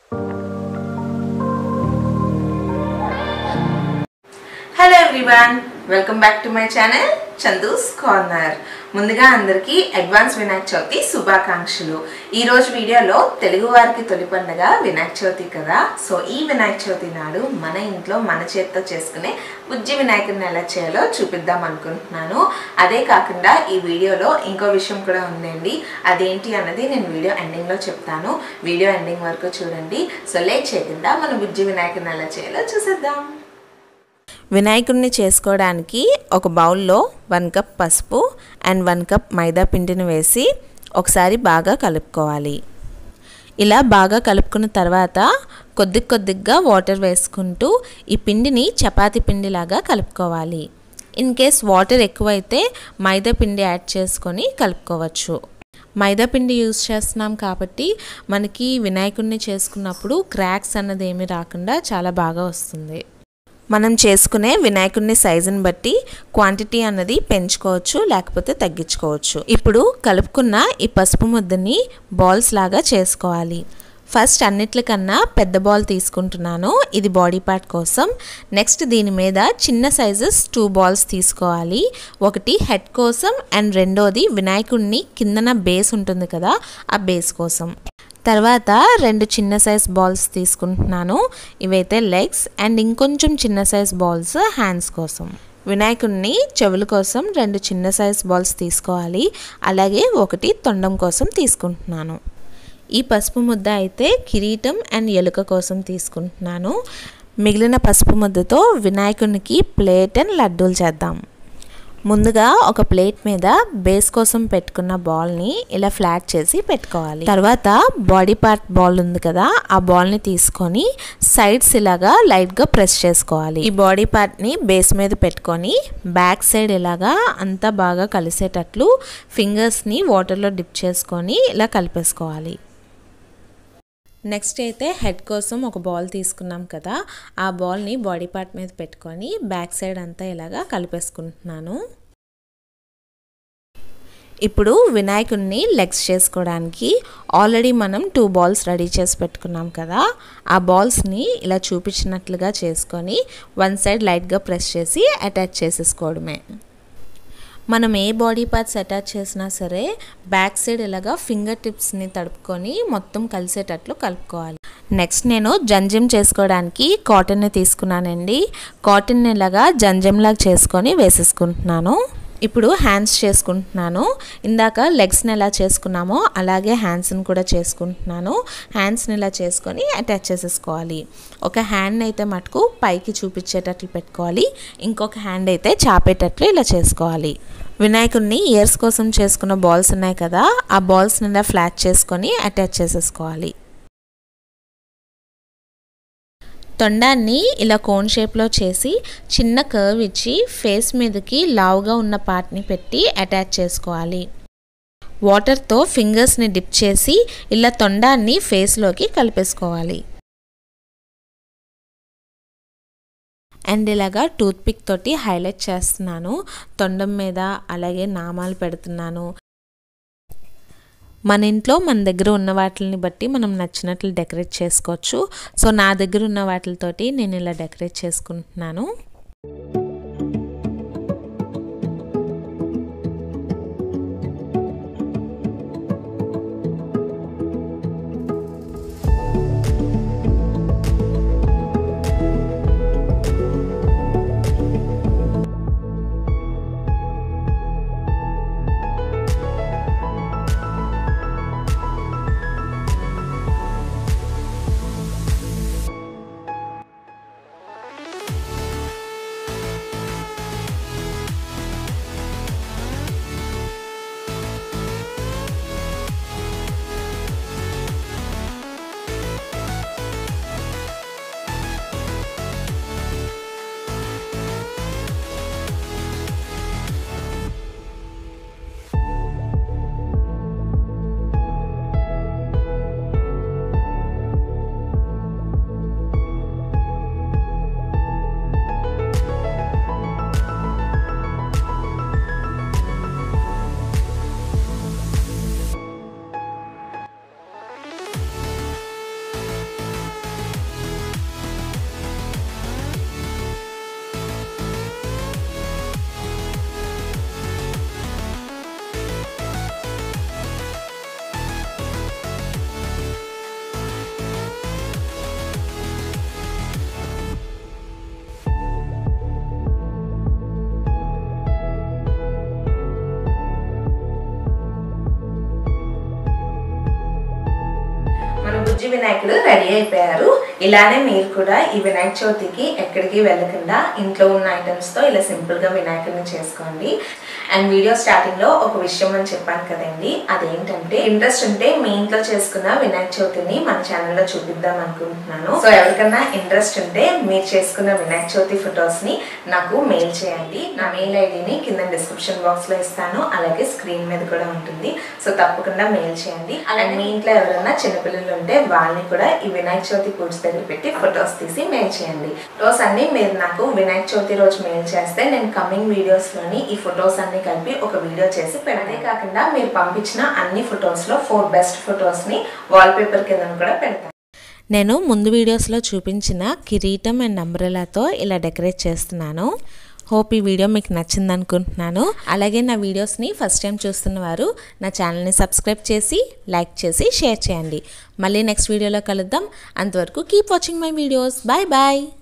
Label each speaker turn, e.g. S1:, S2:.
S1: hello everyone welcome back to my channel Chandu's corner ముందుగా అందరికీ advance Vinayaka Chavithi శుభాకాంక్షలు ఈ రోజు వీడియోలో తెలుగు వారికి తొలి పండుగ వినాయక చవితి కదా సో ఈ వినాయక చవితి నాడు మన ఇంట్లో మన చేతితో చేసుకునే బుజ్జి వినాయకుడిని ఎలా చేయాలో చూపిద్దాం అనుకుంటున్నాను అదే కాకుండా ఈ వీడియోలో ఇంకో విషయం కూడా ఉందండి అదేంటి అన్నది నేను వీడియో ఎండింగ్లో చెప్తాను వీడియో ఎండింగ్ వరకు చూడండి సో లేట్ చేయకుండా మనం బుజ్జి వినాయకుడిని ఎలా చేయాలో చూసేద్దాం వినాయకుడిని చేసుకోవడానికి ఒక బౌల్లో వన్ కప్ పసుపు అండ్ వన్ కప్ మైదా పిండిని వేసి ఒకసారి బాగా కలుపుకోవాలి ఇలా బాగా కలుపుకున్న తర్వాత కొద్ది కొద్దిగా వాటర్ వేసుకుంటూ ఈ పిండిని చపాతీ పిండిలాగా కలుపుకోవాలి ఇన్ కేస్ వాటర్ ఎక్కువైతే మైదా పిండి యాడ్ చేసుకొని కలుపుకోవచ్చు మైదా పిండి యూజ్ చేస్తున్నాం కాబట్టి మనకి వినాయకుడిని చేసుకున్నప్పుడు క్రాక్స్ అన్నది ఏమీ రాకుండా చాలా బాగా వస్తుంది మనం చేసుకునే వినాయకుడిని సైజుని బట్టి క్వాంటిటీ అన్నది పెంచుకోవచ్చు లేకపోతే తగ్గించుకోవచ్చు ఇప్పుడు కలుపుకున్న ఈ పసుపు ముద్దని బాల్స్ లాగా చేసుకోవాలి ఫస్ట్ అన్నిట్లకన్నా పెద్ద బాల్ తీసుకుంటున్నాను ఇది బాడీ పార్ట్ కోసం నెక్స్ట్ దీని మీద చిన్న సైజెస్ టూ బాల్స్ తీసుకోవాలి ఒకటి హెడ్ కోసం అండ్ రెండోది వినాయకుడిని కిందన బేస్ ఉంటుంది కదా ఆ బేస్ కోసం తర్వాత రెండు చిన్న సైజ్ బాల్స్ తీసుకుంటున్నాను ఇవైతే లెగ్స్ అండ్ ఇంకొంచెం చిన్న సైజ్ బాల్స్ హ్యాండ్స్ కోసం వినాయకుడిని చెవుల కోసం రెండు చిన్న సైజ్ బాల్స్ తీసుకోవాలి అలాగే ఒకటి తొండం కోసం తీసుకుంటున్నాను ఈ పసుపు ముద్ద అయితే కిరీటం అండ్ ఎలుక కోసం తీసుకుంటున్నాను మిగిలిన పసుపు ముద్దతో వినాయకునికి ప్లేట్ అండ్ లడ్డూలు చేద్దాం ముందుగా ఒక ప్లేట్ మీద బేస్ కోసం పెట్టుకున్న బాల్ని ఇలా ఫ్లాట్ చేసి పెట్టుకోవాలి తర్వాత బాడీ పార్ట్ బాల్ ఉంది కదా ఆ బాల్ని తీసుకొని సైడ్స్ ఇలాగా లైట్గా ప్రెస్ చేసుకోవాలి ఈ బాడీ పార్ట్ని బేస్ మీద పెట్టుకొని బ్యాక్ సైడ్ ఇలాగా అంతా బాగా కలిసేటట్లు ఫింగర్స్ని వాటర్లో డిప్ చేసుకొని ఇలా కలిపేసుకోవాలి నెక్స్ట్ అయితే హెడ్ కోసం ఒక బాల్ తీసుకున్నాం కదా ఆ బాల్ని బాడీ పార్ట్ మీద పెట్టుకొని బ్యాక్ సైడ్ అంతా ఇలాగా కలిపేసుకుంటున్నాను ఇప్పుడు వినాయకుడిని లెగ్స్ చేసుకోవడానికి ఆల్రెడీ మనం టూ బాల్స్ రెడీ చేసి పెట్టుకున్నాం కదా ఆ బాల్స్ని ఇలా చూపించినట్లుగా చేసుకొని వన్ సైడ్ లైట్గా ప్రెస్ చేసి అటాచ్ చేసేసుకోవడమే మనం ఏ బాడీ పార్ట్స్ అటాచ్ చేసినా సరే బ్యాక్ సైడ్ ఇలాగా ఫింగర్ టిప్స్ని తడుపుకొని మొత్తం కలిసేటట్లు కలుపుకోవాలి నెక్స్ట్ నేను జంజం చేసుకోవడానికి కాటన్ని తీసుకున్నానండి కాటన్ ఇలాగా జంజంలాగా చేసుకొని వేసేసుకుంటున్నాను ఇప్పుడు హ్యాండ్స్ చేసుకుంటున్నాను ఇందాక లెగ్స్ని ఎలా చేసుకున్నామో అలాగే హ్యాండ్స్ని కూడా చేసుకుంటున్నాను హ్యాండ్స్ని ఇలా చేసుకొని అటాచ్ చేసేసుకోవాలి ఒక హ్యాండ్ అయితే మటుకు పైకి చూపించేటట్లు పెట్టుకోవాలి ఇంకొక హ్యాండ్ అయితే చాపేటట్లు ఇలా చేసుకోవాలి వినాయకుడిని ఇయర్స్ కోసం చేసుకున్న బాల్స్ ఉన్నాయి కదా ఆ బాల్స్ని ఇలా ఫ్లాట్ చేసుకొని అటాచ్ చేసేసుకోవాలి తొండాన్ని ఇలా కోన్ షేప్లో చేసి చిన్న కర్వ్ ఇచ్చి ఫేస్ మీదకి లావుగా ఉన్న పార్ట్ని పెట్టి అటాచ్ చేసుకోవాలి వాటర్తో ఫింగర్స్ని డిప్ చేసి ఇలా తొండాన్ని ఫేస్లోకి కలిపేసుకోవాలి అండ్ ఇలాగా టూత్పిక్ తోటి హైలైట్ చేస్తున్నాను తొండం మీద అలాగే నామాలు పెడుతున్నాను మన ఇంట్లో మన దగ్గర ఉన్న వాటిని బట్టి మనం నచ్చినట్లు డెకరేట్ చేసుకోవచ్చు సో నా దగ్గర ఉన్న వాటితోటి నేను ఇలా డెకరేట్ చేసుకుంటున్నాను బుజ్జి వినాయకుడు రెడీ అయిపోయారు ఇలానే మీరు కూడా ఈ వినాయక చవితికి ఎక్కడికి వెళ్ళకుండా ఇంట్లో ఉన్న ఐటమ్స్ తో ఇలా సింపుల్ గా వినాయకుడిని చేసుకోండి అండ్ వీడియో స్టార్టింగ్ లో ఒక విషయం అని చెప్పాను కదండి అదేంటంటే ఇంట్రెస్ట్ ఉంటే మీ ఇంట్లో చేసుకున్న వినాయక చవితిని మన ఛానల్లో చూపిద్దాం అనుకుంటున్నాను సో ఎవరికన్నా ఇంట్రెస్ట్ ఉంటే మీరు చేసుకున్న వినాయక చవితి ఫొటోస్ ని నాకు మెయిల్ చేయండి నా మెయిల్ ఐడిని కింద డిస్క్రిప్షన్ బాక్స్ లో ఇస్తాను అలాగే స్క్రీన్ మీద కూడా ఉంటుంది సో తప్పకుండా మెయిల్ చేయండి అలాగే మీ ఇంట్లో ఎవరైనా చిన్నపిల్లలు ఉంటే వాళ్ళని కూడా ఈ వినాయక చవితి పూజ దగ్గర పెట్టి ఫొటోస్ తీసి మెయిల్ చేయండి ఫొటోస్ అన్ని మీరు నాకు వినాయక చవితి రోజు మెయిల్ చేస్తే నేను కమింగ్ వీడియోస్ లోని ఈ ఫొటోస్ అన్ని కలిపి ఒక వీడియో చేసి పెడదే కాకుండా మీరు పంపించిన అన్ని ఫొటోస్ లో ఫోర్ బెస్ట్ ఫొటోస్ ని వాల్ పేపర్ కింద కూడా పెడతాను
S2: నేను ముందు వీడియోస్లో చూపించిన కిరీటం అండ్ అంబ్రెలాతో ఇలా డెకరేట్ చేస్తున్నాను హోప్ ఈ వీడియో మీకు నచ్చింది అనుకుంటున్నాను అలాగే నా వీడియోస్ని ఫస్ట్ టైం చూస్తున్న వారు నా ఛానల్ని సబ్స్క్రైబ్ చేసి లైక్ చేసి షేర్ చేయండి మళ్ళీ నెక్స్ట్ వీడియోలో కలుద్దాం అంతవరకు keep watching my videos bye bye